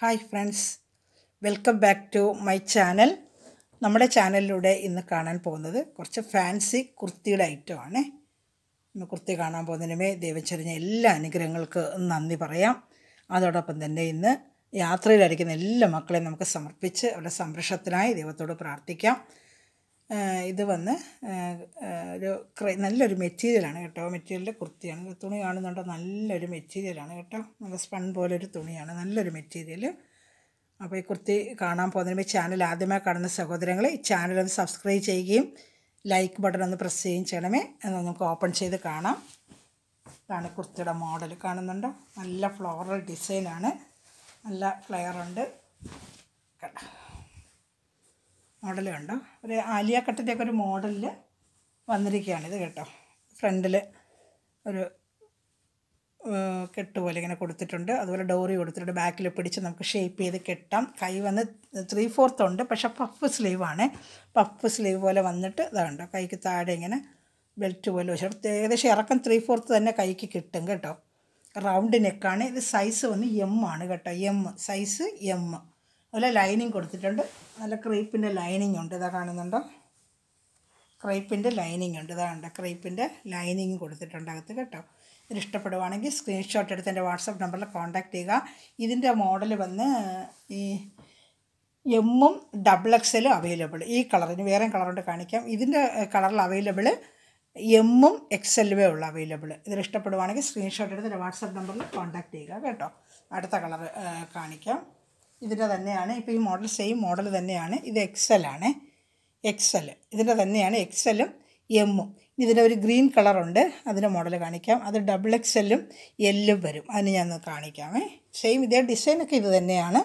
hi friends welcome back to my channel നമ്മുടെ ചാനലിലൂടെ ഇന്ന് കാണാൻ പോകുന്നത് കുറച്ച് ഫാൻസി കുർത്തിയുടെ ഐറ്റമാണ് ഇന്ന് കുർത്തി കാണാൻ പോകുന്നതിനുമേ ദൈവം ചൊരിഞ്ഞ എല്ലാ അനുഗ്രഹങ്ങൾക്ക് നന്ദി പറയാം അതോടൊപ്പം തന്നെ ഇന്ന് യാത്രയിലായിരിക്കുന്ന എല്ലാ മക്കളെയും നമുക്ക് സമർപ്പിച്ച് അവരുടെ സംരക്ഷണത്തിനായി ദൈവത്തോട് പ്രാർത്ഥിക്കാം ആ, ഇത് വന്ന് ആ, ആ, ഒരു ക്രേ- നല്ലൊരു മെറ്റീരിയലാണ് കേട്ടോ മെറ്റീരിയലിൻ്റെ കുർത്തിയാണ് ഇത് തുണി കാണുന്നുണ്ടോ നല്ലൊരു മെറ്റീരിയലാണ് കേട്ടോ നല്ല സ്പൺ പോലൊരു തുണിയാണ് നല്ലൊരു മെറ്റീരിയൽ അപ്പോൾ ഈ കുർത്തി കാണാൻ പോകുന്നതിന് ചാനൽ ആദ്യമായി കാണുന്ന സഹോദരങ്ങൾ ഈ ചാനൽ ഒന്ന് സബ്സ്ക്രൈബ് ചെയ്യുകയും ലൈക്ക് ബട്ടൺ ഒന്ന് പ്രസ് ചെയ്യുകയും ചെയ്യണമേ എന്ന് നമുക്ക് ഓപ്പൺ ചെയ്ത് കാണാം ഇതാണ് കുർത്തിയുടെ മോഡൽ കാണുന്നുണ്ടോ നല്ല ഫ്ലോറൽ ഡിസൈനാണ് നല്ല ഫ്ലെയർ ഉണ്ട് കണ്ടോ മോഡൽ കണ്ടോ ഒരു ആലിയ കട്ടിൻ്റെയൊക്കെ ഒരു മോഡലിൽ വന്നിരിക്കുകയാണ് ഇത് കേട്ടോ ഫ്രണ്ടിൽ ഒരു ഏഹ്, കെട്ട് പോലെ ഇങ്ങനെ കൊടുത്തിട്ടുണ്ട് അതുപോലെ ഡോറി കൊടുത്തിട്ടുണ്ട് ബാക്കിൽ പിടിച്ച് നമുക്ക് ഷേപ്പ് ചെയ്ത് കെട്ടാം കൈ വന്ന് ത്രീ ഫോർത്ത് ഉണ്ട് പക്ഷെ പഫ് സ്ലീവാണ് പഫ് സ്ലീവ് പോലെ വന്നിട്ട് ഇതാണ്ടോ കൈക്ക് താഴെ ഇങ്ങനെ ബെൽറ്റ് പോലെ വെച്ചു ഏകദേശം ഇറക്കം ത്രീ ഫോർത്ത് തന്നെ കൈക്ക് കിട്ടും കേട്ടോ റൗണ്ട് നെക്കാണ് ഇത് സൈസ് വന്ന് എം ആണ് കേട്ടോ എം സൈസ് എം അതുപോലെ ലൈനിങ് കൊടുത്തിട്ടുണ്ട് നല്ല ക്രീപ്പിൻ്റെ ലൈനിങ് ഉണ്ട് ഇതാ കാണുന്നുണ്ടോ ക്രൈപ്പിൻ്റെ ലൈനിങ് ഉണ്ട് ഇതാണ്ട് ക്രൈപ്പിൻ്റെ ലൈനിങ് കൊടുത്തിട്ടുണ്ട് അകത്ത് കേട്ടോ ഇത് ഇഷ്ടപ്പെടുവാണെങ്കിൽ സ്ക്രീൻഷോട്ട് എടുത്ത് എൻ്റെ വാട്സപ്പ് നമ്പറിൽ കോൺടാക്റ്റ് ചെയ്യുക ഇതിൻ്റെ മോഡൽ വന്ന് ഈ എമ്മും ഡബിൾ എക്സലും അവൈലബിൾ ഈ കളറിന് വേറെ കളറുണ്ട് കാണിക്കാം ഇതിൻ്റെ കളറിൽ അവൈലബിൾ എമ്മും എക്സലുവേ ഉള്ളൂ അവൈലബിൾ ഇതിൽ ഇഷ്ടപ്പെടുവാണെങ്കിൽ സ്ക്രീൻഷോട്ട് എടുത്ത് എൻ്റെ വാട്സപ്പ് നമ്പറിൽ കോൺടാക്റ്റ് ചെയ്യുക കേട്ടോ അടുത്ത കളർ കാണിക്കാം ഇതിൻ്റെ തന്നെയാണ് ഇപ്പോൾ ഈ മോഡൽ സെയിം മോഡൽ തന്നെയാണ് ഇത് എക്സലാണ് എക്സൽ ഇതിൻ്റെ തന്നെയാണ് എക്സലും എമ്മും ഇതിൻ്റെ ഒരു ഗ്രീൻ കളറുണ്ട് അതിൻ്റെ മോഡൽ കാണിക്കാം അത് ഡബിൾ എക്സലും എല്ലും വരും അതിന് ഞാൻ ഒന്ന് കാണിക്കാമേ സെയിം ഇതേ ഡിസൈനൊക്കെ ഇത് തന്നെയാണ്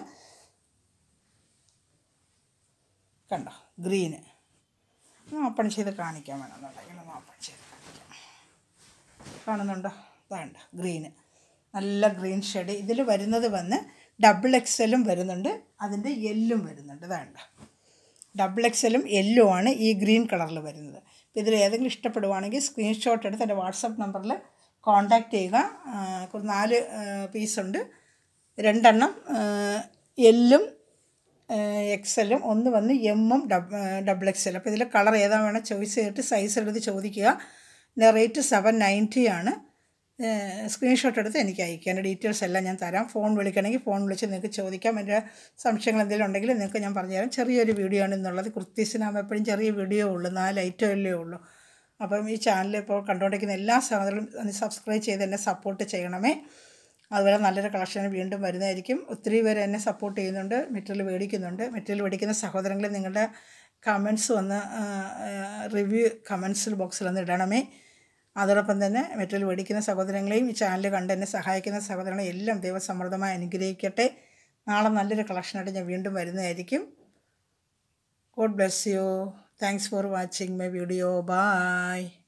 കണ്ടോ ഗ്രീന് ഓപ്പൺ ചെയ്ത് കാണിക്കാൻ വേണമെന്നുണ്ടെങ്കിൽ ഒന്ന് ഓപ്പൺ ചെയ്ത് കാണിക്കാം കാണുന്നുണ്ടോ ഇതാണ്ട് ഗ്രീന് നല്ല ഗ്രീൻ ഷെയ്ഡ് ഇതിൽ വരുന്നത് വന്ന് ഡബിൾ എക്സലും വരുന്നുണ്ട് അതിൻ്റെ എല്ലും വരുന്നുണ്ട് ഇതാണ്ട് ഡബിൾ എക്സലും എല്ലും ആണ് ഈ ഗ്രീൻ കളറിൽ വരുന്നത് അപ്പോൾ ഇതിൽ ഏതെങ്കിലും ഇഷ്ടപ്പെടുവാണെങ്കിൽ സ്ക്രീൻഷോട്ട് എടുത്ത് എൻ്റെ വാട്സപ്പ് നമ്പറിൽ കോൺടാക്റ്റ് ചെയ്യുക ആ, ഒരു നാല് പീസുണ്ട് രണ്ടെണ്ണം എല്ലും എക്സലും ഒന്ന് വന്ന് എമ്മും ഡബ് ഡബിൾ എക്സൽ അപ്പോൾ ഇതിൽ കളർ ഏതാ വേണം ചോയ്സ് ചെയ്തിട്ട് സൈസ് എടുത്ത് ചോദിക്കുക പിന്നെ റേറ്റ് സെവൻ നയൻറ്റി ആണ് സ്ക്രീൻഷോട്ട് എടുത്ത് എനിക്ക് അയക്കുക എൻ്റെ ഡീറ്റെയിൽസ് എല്ലാം ഞാൻ തരാം ഫോൺ വിളിക്കണമെങ്കിൽ ഫോൺ വിളിച്ച് നിങ്ങൾക്ക് ചോദിക്കാം എൻ്റെ സംശയങ്ങൾ എന്തെങ്കിലും ഉണ്ടെങ്കിൽ നിങ്ങൾക്ക് ഞാൻ പറഞ്ഞുതരാം ചെറിയൊരു വീഡിയോ ആണ് എന്നുള്ളത് കുർത്തീസിനാകുമ്പോൾ എപ്പോഴും ചെറിയ വീഡിയോ ഉള്ളൂ നാല് ഐറ്റം അല്ലേ ഉള്ളൂ അപ്പം ഈ ചാനൽ ഇപ്പോൾ കണ്ടുകൊണ്ടിരിക്കുന്ന എല്ലാ സഹോദരങ്ങളും ഒന്ന് സബ്സ്ക്രൈബ് ചെയ്ത് എന്നെ സപ്പോർട്ട് ചെയ്യണമേ അതുപോലെ നല്ലൊരു കളക്ഷൻ വീണ്ടും വരുന്നതായിരിക്കും ഒത്തിരി പേര് എന്നെ സപ്പോർട്ട് ചെയ്യുന്നുണ്ട് മെറ്റീരിയൽ മേടിക്കുന്നുണ്ട് മെറ്റീരിയൽ മേടിക്കുന്ന സഹോദരങ്ങൾ നിങ്ങളുടെ കമൻസ് വന്ന് റിവ്യൂ കമൻസിൽ ബോക്സിൽ ഒന്ന് ഇടണമേ അതോടൊപ്പം തന്നെ മെറ്റീരിയൽ മേടിക്കുന്ന സഹോദരങ്ങളെയും ഈ ചാനൽ കണ്ട് എന്നെ സഹായിക്കുന്ന സഹോദരങ്ങളെയും എല്ലാം ദൈവസമൃദ്ധമായി അനുഗ്രഹിക്കട്ടെ നാളെ നല്ലൊരു കളക്ഷനായിട്ട് ഞാൻ വീണ്ടും വരുന്നതായിരിക്കും God bless you thanks for watching my video by